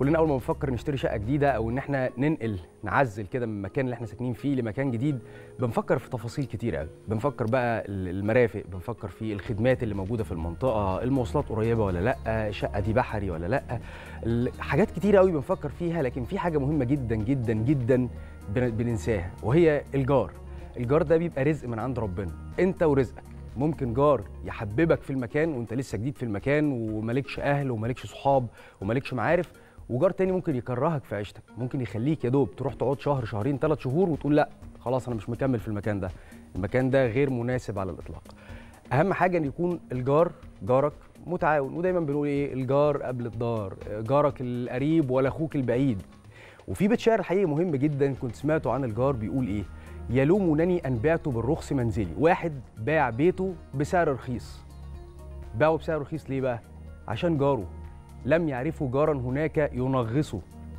كلنا اول ما بنفكر نشتري شقه جديده او ان احنا ننقل نعزل كده من المكان اللي احنا ساكنين فيه لمكان جديد بنفكر في تفاصيل كتير قوي بنفكر بقى المرافق بنفكر في الخدمات اللي موجوده في المنطقه المواصلات قريبه ولا لا الشقه دي بحري ولا لا ال- حاجات كتير قوي بنفكر فيها لكن في حاجه مهمه جدا جدا جدا بن- بننساها وهي الجار الجار ده بيبقى رزق من عند ربنا انت ورزقك ممكن جار يحببك في المكان وانت لسه جديد في المكان ومالكش اهل ومالكش صحاب ومالكش معارف وجار تاني ممكن يكرهك في عيشتك ممكن يخليك يا دوب تروح تقعد شهر شهرين ثلاث شهور وتقول لا خلاص انا مش مكمل في المكان ده المكان ده غير مناسب على الاطلاق اهم حاجه ان يكون الجار جارك متعاون ودايما بنقول ايه الجار قبل الدار جارك القريب ولا اخوك البعيد وفي بيت شعر حقيقي مهم جدا كنت سمعته عن الجار بيقول ايه يلومونني ان بعت بالرخص منزلي واحد باع بيته بسعر رخيص باعه بسعر رخيص ليه بقى عشان جاره لم يعرفوا جارا هناك ينغصه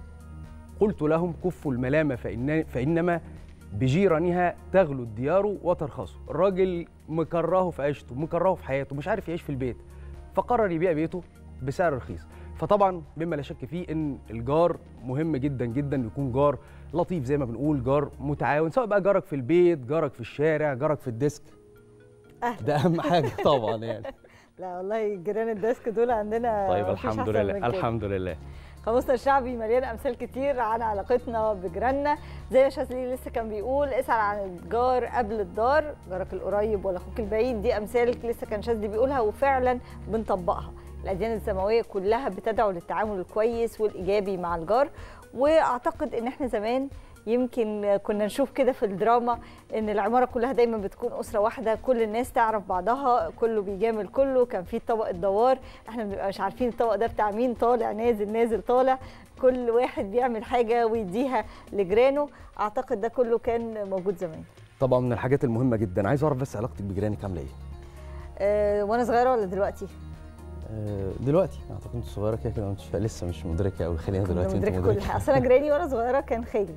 قلت لهم كفوا الملامة فإن فإنما بجيرانها تغلو الديار وترخص الراجل مكرهه في عيشته مكرهه في حياته مش عارف يعيش في البيت فقرر يبيع بيته بسعر رخيص فطبعا مما لا شك فيه ان الجار مهم جدا جدا يكون جار لطيف زي ما بنقول جار متعاون سواء بقى جارك في البيت جارك في الشارع جارك في الديسك أهلا. ده اهم حاجه طبعا يعني لا والله جيران الديسك دول عندنا طيب مفيش الحمد أحسن من لله كده. الحمد لله قاموسنا الشعبي مليان امثال كتير عن علاقتنا بجيراننا زي ما شاذلي لسه كان بيقول اسال عن الجار قبل الدار جارك القريب ولا اخوك البعيد دي امثال لسه كان شاذلي بيقولها وفعلا بنطبقها الاديان السماويه كلها بتدعو للتعامل الكويس والايجابي مع الجار واعتقد ان احنا زمان يمكن كنا نشوف كده في الدراما ان العماره كلها دايما بتكون اسره واحده كل الناس تعرف بعضها كله بيجامل كله كان في طبق الدوار احنا بنبقى مش عارفين الطبق ده بتاع مين طالع نازل نازل طالع كل واحد بيعمل حاجه ويديها لجيرانه اعتقد ده كله كان موجود زمان طبعا من الحاجات المهمه جدا عايز اعرف بس علاقتك بجيرانك عامله ايه أه وانا صغيره ولا دلوقتي آه، دلوقتي اعتقد انت صغيره كده كده مش لسه مش مدركه قوي خلينا كنت دلوقتي انت مدركه كل حاجه اصل انا جيراني وانا صغيره كان خالي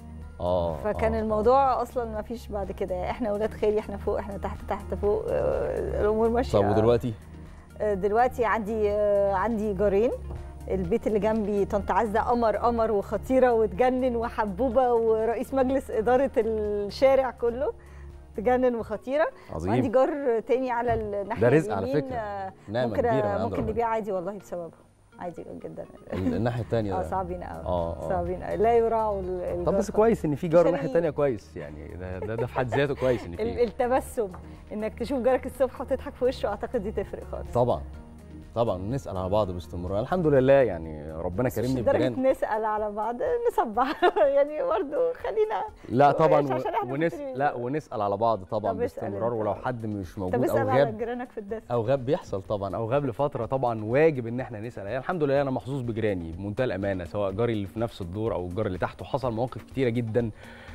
اه فكان آه، الموضوع اصلا ما فيش بعد كده يعني احنا اولاد خالي احنا فوق احنا تحت تحت فوق آه، الامور ماشيه طب ودلوقتي آه، دلوقتي عندي آه، عندي جارين البيت اللي جنبي طنط عزه قمر قمر وخطيره وتجنن وحبوبه ورئيس مجلس اداره الشارع كله تجنن وخطيره وعندي عظيم جار تاني على الناحيه ده رزق على اليمين، فكرة. آه، نعمه ممكن كبيره من عند ممكن ربنا. نبيع عادي والله بسببه عادي جدا ال- الناحيه الثانيه اه ده صعبين قوي اه اه صعبين قوي لا يراعوا ال- الجار طب بس خالص. كويس ان في جار الناحيه شاري- الثانيه كويس يعني ده ده, ده في حد ذاته كويس ان ال- في التبسم انك تشوف جارك الصبح وتضحك في وشه اعتقد دي تفرق خالص طبعا طبعا نسال على بعض باستمرار الحمد لله يعني ربنا بس مش كرمني لدرجه بجيران نسال على بعض نسبح يعني برضه خلينا لا طبعا مش عشان احنا ونس بنشتري- لا ونسال على بعض طبعا طب اسأل باستمرار انت. ولو حد مش طب موجود او اسال على غاب جيرانك في الدرس او غاب بيحصل طبعا او غاب لفتره طبعا واجب ان احنا نسال يعني الحمد لله انا محظوظ بجيراني بمنتهى الامانه سواء جاري اللي في نفس الدور او الجار اللي تحته حصل مواقف كتيره جدا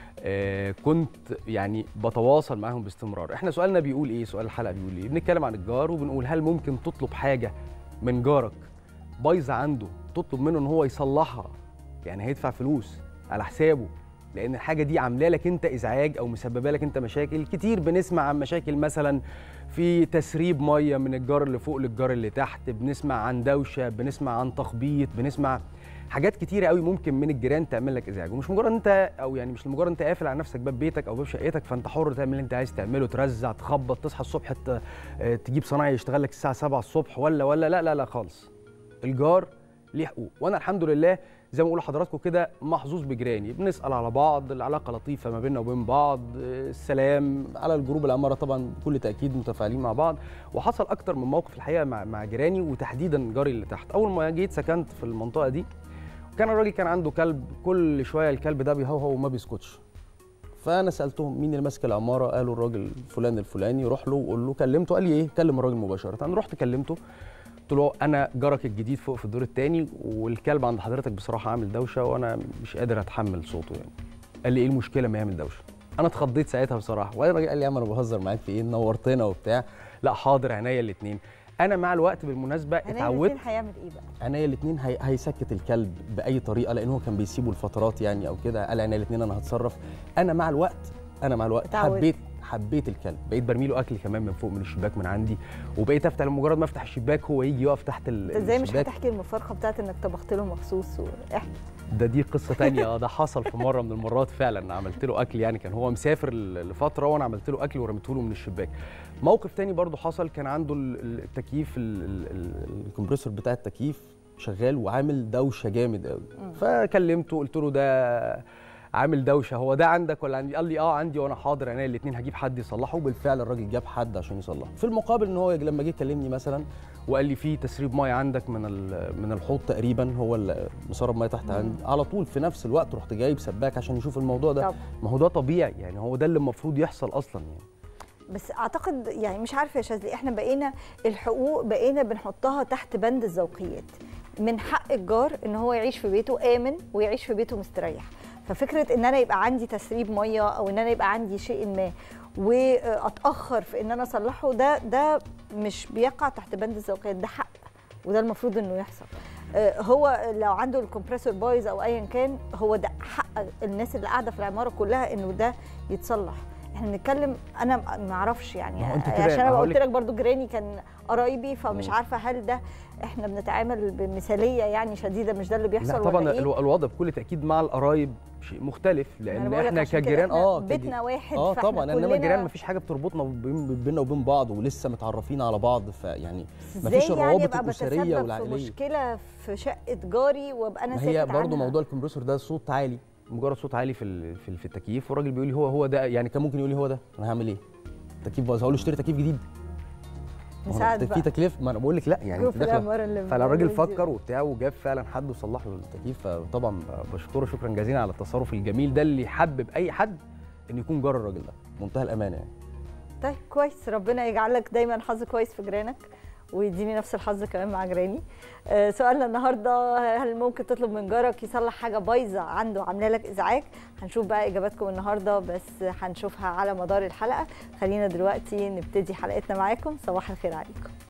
آه كنت يعني بتواصل معاهم باستمرار احنا سؤالنا بيقول ايه سؤال الحلقه بيقول ايه بنتكلم عن الجار وبنقول هل ممكن تطلب حاجه من جارك بايظه عنده تطلب منه ان هو يصلحها يعني هيدفع فلوس على حسابه لان الحاجه دي عامله لك انت ازعاج او مسببه لك انت مشاكل كتير بنسمع عن مشاكل مثلا في تسريب ميه من الجار اللي فوق للجار اللي تحت بنسمع عن دوشه بنسمع عن تخبيط بنسمع حاجات كتيره قوي ممكن من الجيران تعمل لك ازعاج ومش مجرد انت او يعني مش لمجرد انت قافل على نفسك باب بيتك او باب شقتك فانت حر تعمل اللي انت عايز تعمله ترزع تخبط تصحى الصبح ت- آه، تجيب صنايعي يشتغل لك الساعه 7 الصبح ولا ولا لا لا لا خالص الجار ليه حقوق وانا الحمد لله زي ما بقول لحضراتكم كده محظوظ بجيراني بنسال على بعض العلاقه لطيفه ما بيننا وبين بعض آه، السلام على الجروب العماره طبعا بكل تاكيد متفاعلين مع بعض وحصل اكتر من موقف الحقيقه مع مع جيراني وتحديدا جاري اللي تحت اول ما جيت سكنت في المنطقه دي كان الراجل كان عنده كلب كل شويه الكلب ده بيهوهو وما بيسكتش فانا سالتهم مين اللي ماسك العماره قالوا الراجل فلان الفلاني روح له وقول له كلمته قال لي ايه كلم الراجل مباشره انا رحت كلمته قلت له انا جارك الجديد فوق في الدور الثاني والكلب عند حضرتك بصراحه عامل دوشه وانا مش قادر اتحمل صوته يعني قال لي ايه المشكله ما يعمل دوشه انا اتخضيت ساعتها بصراحه وبعدين الراجل قال لي يا عم انا بهزر معاك في ايه نورتنا وبتاع لا حاضر عينيا الاثنين انا مع الوقت بالمناسبه هنعمل اتعودت الاتنين هيعمل ايه بقى؟ عينيا الاثنين هي... هيسكت الكلب باي طريقه لان هو كان بيسيبه لفترات يعني او كده قال عينيا الاثنين انا هتصرف انا مع الوقت انا مع الوقت اتعودت. حبيت حبيت الكلب بقيت برمي له اكل كمان من فوق من الشباك من عندي وبقيت افتح مجرد ما افتح الشباك هو يجي يقف تحت ال- انت ازاي مش الشباك. هتحكي المفارقه بتاعت انك طبخت له مخصوص واحكي ده دي قصه تانية اه ده حصل في مره من المرات فعلا عملت له اكل يعني كان هو مسافر ل- لفتره وانا عملت له اكل ورميته له من الشباك موقف تاني برضو حصل كان عنده ال- ال- التكييف ال- ال- ال- الكمبريسور بتاع التكييف شغال وعامل دوشه جامد قوي فكلمته قلت له ده عامل دوشه هو ده عندك ولا عندي قال لي اه عندي وانا حاضر انا الاثنين هجيب حد يصلحه وبالفعل الراجل جاب حد عشان يصلحه في المقابل ان هو لما جه كلمني مثلا وقال لي في تسريب ميه عندك من ال- من الحوض تقريبا هو اللي مسرب ميه تحت عندي على طول في نفس الوقت رحت جايب سباك عشان يشوف الموضوع ده طب. ما هو ده طبيعي يعني هو ده اللي المفروض يحصل اصلا يعني بس اعتقد يعني مش عارفه يا شاذلي احنا بقينا الحقوق بقينا بنحطها تحت بند الذوقيات من حق الجار ان هو يعيش في بيته امن ويعيش في بيته مستريح ففكره ان انا يبقى عندي تسريب ميه او ان انا يبقى عندي شيء ما واتاخر في ان انا اصلحه ده ده مش بيقع تحت بند الذوقيات ده حق وده المفروض انه يحصل آه، هو لو عنده الكمبريسور بايظ او ايا كان هو ده حق الناس اللي قاعده في العماره كلها انه ده يتصلح احنا بنتكلم انا ما اعرفش يعني ما هو أنت كده عشان انا هقول قلت لك- لك برضو جيراني كان قرايبي فمش مم. عارفه هل ده احنا بنتعامل بمثاليه يعني شديده مش ده اللي بيحصل لا طبعا ولا ايه؟ الو- الوضع بكل تاكيد مع القرايب شيء مختلف أنا لان بقولك احنا عشان كده كجيران إحنا اه كج- بيتنا واحد اه فإحنا طبعا انما كلنا- الجيران مفيش حاجه بتربطنا بين- بيننا وبين بعض ولسه متعرفين على بعض فيعني ازاي مفيش يعني الروابط ابقى الاسريه بتسبب في والعائليه مشكله في شقه جاري وابقى انا ما ساكت هي برضو عنها. موضوع الكمبريسور ده صوت عالي مجرد صوت عالي في ال- في, ال- في التكييف والراجل بيقول لي هو هو ده يعني كان ممكن يقول لي هو ده انا هعمل ايه؟ التكييف باظ هقول له اشتري تكييف جديد ما هو نساعد في بقى تكليف ما انا بقول لك لا يعني جروب انت داخله العمارة اللي فالراجل بنقول دي. فكر وبتاع وجاب فعلا حد وصلح له التكييف فطبعا بشكره شكرا جزيلا على التصرف الجميل ده اللي يحبب اي حد انه يكون جار الراجل ده منتهى الامانه يعني طيب كويس ربنا يجعلك دايما حظ كويس في جيرانك ويديني نفس الحظ كمان مع جيراني آه، سؤالنا النهارده هل ممكن تطلب من جارك يصلح حاجه بايظه عنده عامله لك ازعاج هنشوف بقى اجاباتكم النهارده بس هنشوفها على مدار الحلقه خلينا دلوقتي نبتدي حلقتنا معاكم صباح الخير عليكم